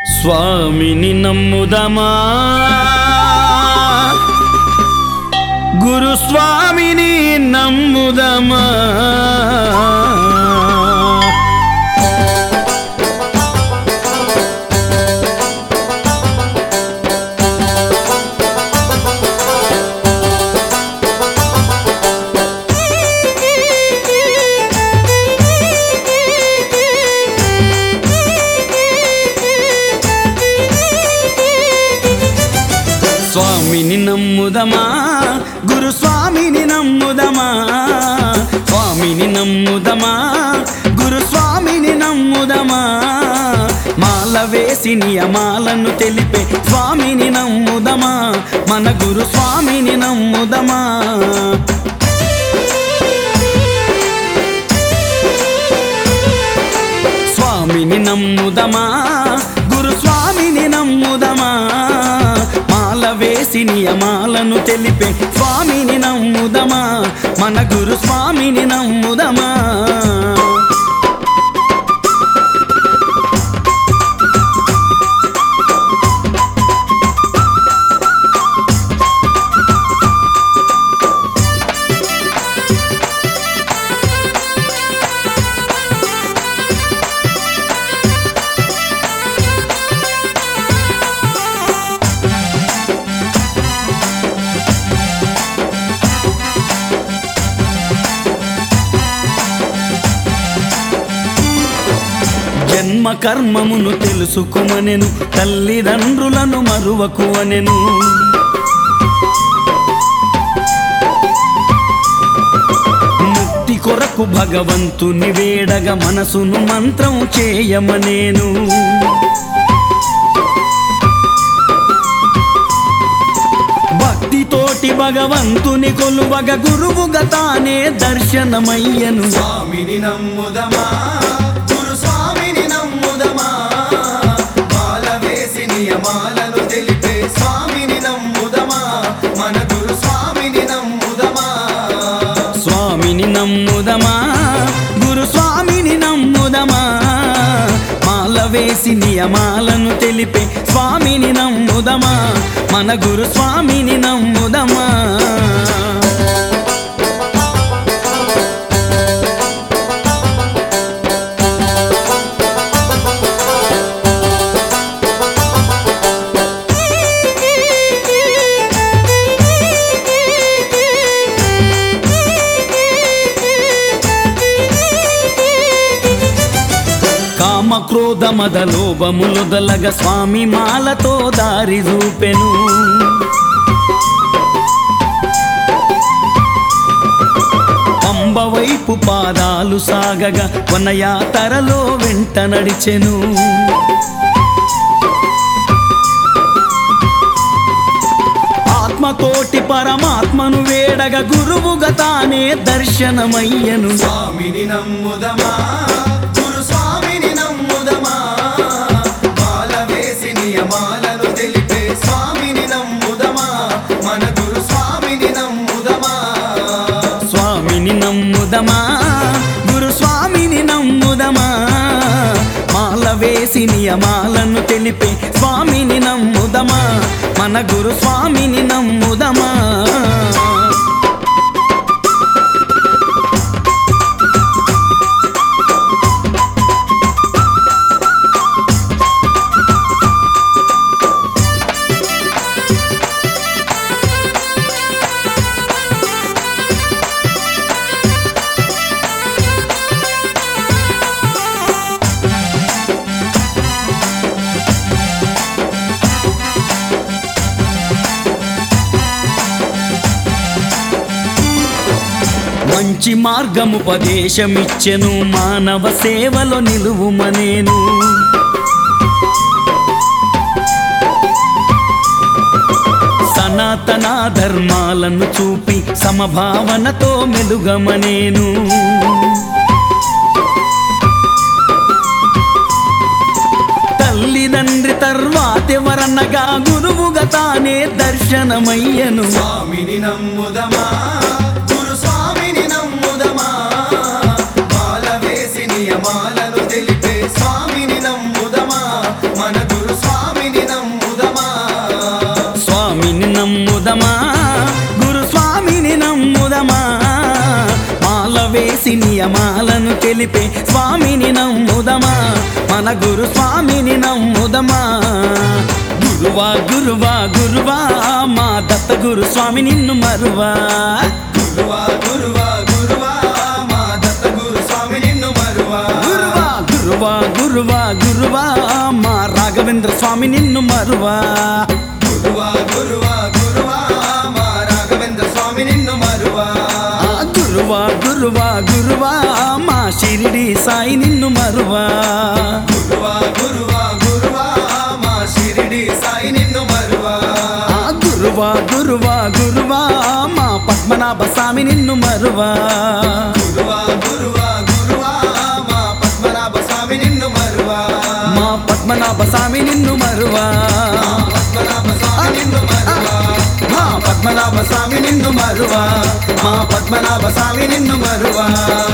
స్వామిని నమ్ముదమా గురు స్వామిని నమ్ముదమా స్వామిని నమ్ముదమా గురు స్వామిని నమ్ముదమా స్వామిని నమ్ముదమా గురు స్వామిని నమ్ముదమా మాల వేసి నియమాలను తెలిపే స్వామిని నమ్ముదమా మన గురు స్వామిని నమ్ముదమా స్వామిని నమ్ముదమా గురు స్వామిని నమ్ముదమా మాల వేసి నియమాలను తెలిపే స్వామిని నమ్ముదమా మన గురు స్వామిని నమ్ముదమా జన్మ కర్మమును తెలుసుకుమనెను తల్లిదండ్రులను మరువకు అనెను ముక్తి కొరకు భగవంతుని వేడగ మనసును మంత్రం చేయమనేను భక్తితోటి భగవంతుని కొలువగ గురువుగా తానే దర్శనమయ్యను స్వామిని నమ్ముదమా గురు స్వామిని నమ్ముదమా మాల వేసి నియమాలను తెలిపే స్వామిని నమ్ముదమా మన గురు స్వామిని నమ్ముదమా స్వామిని నమ్ముదమా గురు స్వామిని నమ్ముదమా మాల వేసి నియమాలను తెలిపే స్వామిని నమ్ముదమా మన గురు స్వామిని నమ్ముదమా కామ క్రోధ మద లోభములుదలగ స్వామి మాలతో దారి చూపెను పంబ వైపు పాదాలు సాగగా వనయాతరలో వెంట నడిచెను ఆత్మతోటి పరమాత్మను వేడగ గురువుగా తానే దర్శనమయ్యను స్వామిని నమ్ముదమా గురు స్వామిని నమ్ముదమా మాల వేసి నియమాలను తెలిపే స్వామిని నమ్ముదమా మన గురు స్వామిని నమ్ముదమా స్వామిని నమ్ముదమా గురు స్వామిని నమ్ముదమా మాల వేసి నియమాలను తెలిపే స్వామిని నమ్ముదమా మన గురు స్వామిని నమ్ముదమా మంచి మార్గముపదేశమిచ్చెను మానవ సేవలో నిలువుమనేను సనాతన ధర్మాలను చూపి సమభావనతో మెలుగమనేను తల్లిదండ్రి తర్వాతెవరన్నగా గురువుగా తానే దర్శనమయ్యను స్వామిని నమ్ముదమా గురు స్వామిని నమ్ముదమా మాల వేసి నియమాలను తెలిపే స్వామిని నమ్ముదమా మన గురు తెలిపే స్వామిని నమ్ముదమా మన గురు స్వామిని నమ్ముదమా గురువా గురువా గురువా మా దత్త గురు స్వామి నిన్ను మరువా గురువా గురువా గురువా మా దత్త గురు స్వామి నిన్ను మరువా గురువా గురువా గురువా గురువా మా రాఘవేంద్ర స్వామి నిన్ను మరువా గురువా గురువా గురువా మా రాఘవేంద్ర స్వామి నిన్ను మరువా ఆ గురువా గురువా గురువా మా షిరిడి సాయి నిన్ను మరువా గురువా గురువా గురువా మా షిరిడి సాయి నిన్ను మరువా ఆ గురువా గురువా గురువా మా పద్మనాభ స్వామి నిన్ను మరువా గురువా గురువా గురువా మా పద్మనాభ స్వామి నిన్ను మరువా మా పద్మనాభ స్వామి నిన్ను మరువా పద్మనాభ స్వామి నిన్ను మరువా మా పద్మనాభ స్వామి నిన్ను మరువా మా పద్మనాభ స్వామి నిన్ను మరువా